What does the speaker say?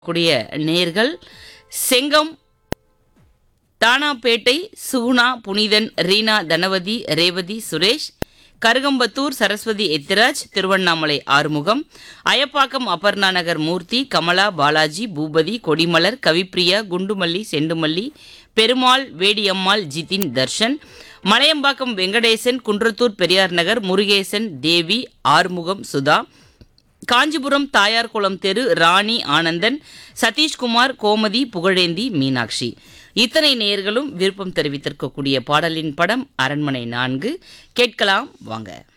கூடிய நேர்கள் செங்கம் தானாப்பேட்டை சுகுணா புனிதன் ரீனா தனவதி ரேவதி சுரேஷ் கருகம்பத்தூர் சரஸ்வதி எத்திராஜ் திருவண்ணாமலை ஆறுமுகம் அயப்பாக்கம் அபர்ணா நகர் மூர்த்தி கமலா பாலாஜி பூபதி கொடிமலர் கவிப்ரியா குண்டுமல்லி செண்டுமல்லி பெருமாள் வேடியம்மாள் ஜிதின் தர்ஷன் மலையம்பாக்கம் வெங்கடேசன் குன்றத்தூர் பெரியார் நகர் முருகேசன் தேவி ஆறுமுகம் சுதா காஞ்சிபுரம் தாயார்குளம் தெரு ராணி ஆனந்தன் சதீஷ்குமார் கோமதி புகழேந்தி மீனாட்சி இத்தனை நேயர்களும் விருப்பம் தெரிவித்திருக்கக்கூடிய பாடலின் படம் அரண்மனை நான்கு கேட்கலாம் வாங்க